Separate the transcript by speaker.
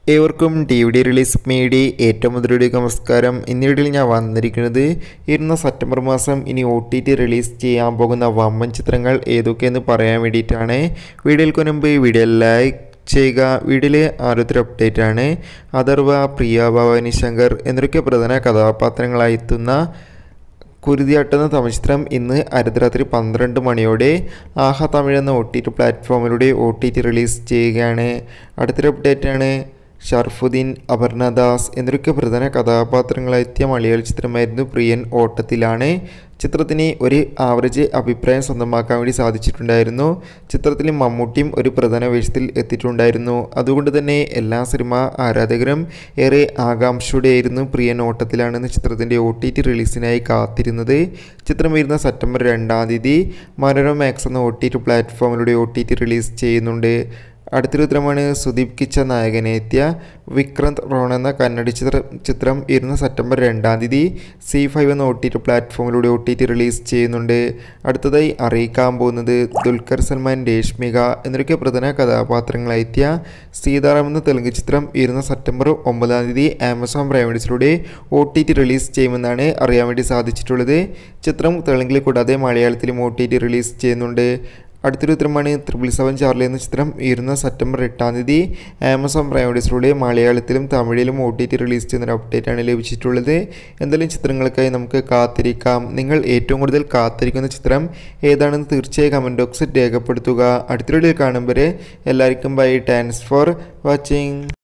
Speaker 1: ഏവർക്കും D V D release media ഏറ്റവും മുതലൊരു നമസ്കാരം ഇന്ന് വീഡിയോയിൽ ഞാൻ വന്നിരിക്കുന്നത് ഇരുന്ന സെപ്റ്റംബർ മാസം ഇനി ഒ ടി ടി റിലീസ് ചെയ്യാൻ പോകുന്ന വമ്പൻ ചിത്രങ്ങൾ ഏതൊക്കെയെന്ന് പറയാൻ വേണ്ടിയിട്ടാണ് വീഡിയോയ്ക്ക് മുൻപ് വീഡിയോ ലൈക്ക് ചെയ്യുക വീഡിയോയിലെ ആരോഗ്യ അപ്ഡേറ്റ് ആണ് അഥർവ പ്രിയ ഭവാനി ശങ്കർ എന്നൊക്കെ പ്രധാന കഥാപാത്രങ്ങളായി എത്തുന്ന കുരുതിയാട്ടുന്ന തമിഴ് ചിത്രം ഇന്ന് അർദ്ധരാത്രി പന്ത്രണ്ട് മണിയോടെ ആഹ തമിഴ് എന്ന ഒ ടി ടി പ്ലാറ്റ്ഫോമിലൂടെ ഒ ടി ടി റിലീസ് ചെയ്യുകയാണ് അടുത്തൊരു അപ്ഡേറ്റ് ആണ് ഷർഫുദ്ദീൻ അപർണദാസ് എന്നൊക്കെ പ്രധാന കഥാപാത്രങ്ങളെത്തിയ മലയാള ചിത്രമായിരുന്നു പ്രിയൻ ഓട്ടത്തിലാണ് ചിത്രത്തിന് ഒരു ആവറേജ് അഭിപ്രായം സ്വന്തമാക്കാൻ വേണ്ടി സാധിച്ചിട്ടുണ്ടായിരുന്നു ചിത്രത്തിൽ മമ്മൂട്ടിയും ഒരു പ്രധാന വേഷത്തിൽ എത്തിയിട്ടുണ്ടായിരുന്നു അതുകൊണ്ട് തന്നെ എല്ലാ സിനിമ ആരാധകരും ഏറെ ആകാംക്ഷയോടെയായിരുന്നു പ്രിയൻ ഓട്ടത്തിലാണെന്ന് ചിത്രത്തിൻ്റെ ഒ ടി ടി റിലീസിനായി കാത്തിരുന്നത് ചിത്രം വരുന്ന സെപ്റ്റംബർ രണ്ടാം തീയതി മനോരമ മാക്സ് എന്ന ഒ ടി ടി പ്ലാറ്റ്ഫോമിലൂടെ ഒ ടി ടി റിലീസ് ചെയ്യുന്നുണ്ട് അടുത്തൊരു ചിത്രമാണ് സുദീപ് കിച്ച നായകനെ എത്തിയ വിക്രാന്ത് റോൺ എന്ന കന്നഡ ചിത്ര ചിത്രം ഇരുന്ന സെപ്റ്റംബർ രണ്ടാം തീയതി സി ഫൈവ് എന്ന ഒ ടി ടി പ്ലാറ്റ്ഫോമിലൂടെ ഒ ടി ടി റിലീസ് ചെയ്യുന്നുണ്ട് അടുത്തതായി അറിയിക്കാൻ പോകുന്നത് ദുൽഖർ സൽമാൻ രേഷ്മിക എന്നൊക്കെ പ്രധാന കഥാപാത്രങ്ങളെത്തിയ സീതാറാം എന്ന തെലുങ്ക് ചിത്രം ഇരുന്ന സെപ്റ്റംബർ ഒമ്പതാം തീയതി ആമസോൺ പ്രൈവഡിസിലൂടെ ഒ ടി ടി റിലീസ് ചെയ്യുമെന്നാണ് അറിയാൻ വേണ്ടി സാധിച്ചിട്ടുള്ളത് ചിത്രം തെലുങ്കിൽ കൂടാതെ മലയാളത്തിലും ഒ ടി ടി റിലീസ് ചെയ്യുന്നുണ്ട് അടുത്തൊരു ചിത്രമാണ് ത്രിപിൾ സെവൻ ചാർലി എന്ന ചിത്രം ഇരുന്ന സെപ്റ്റംബർ എട്ടാം തീയതി ആമസോൺ പ്രൈവഡീസിലൂടെ മലയാളത്തിലും തമിഴിലും ഒ ടി ടി റിലീസ് ചെയ്യുന്നൊരു അപ്ഡേറ്റാണ് ലഭിച്ചിട്ടുള്ളത് എന്തെങ്കിലും ചിത്രങ്ങൾക്കായി നമുക്ക് കാത്തിരിക്കാം നിങ്ങൾ ഏറ്റവും കൂടുതൽ കാത്തിരിക്കുന്ന ചിത്രം ഏതാണെന്ന് തീർച്ചയായും കമൻറ്റ് ബോക്സിൽ രേഖപ്പെടുത്തുക അടുത്തൊരു കാണുമ്പോൾ എല്ലാവർക്കും ബൈ താങ്ക്സ് ഫോർ വാച്ചിങ്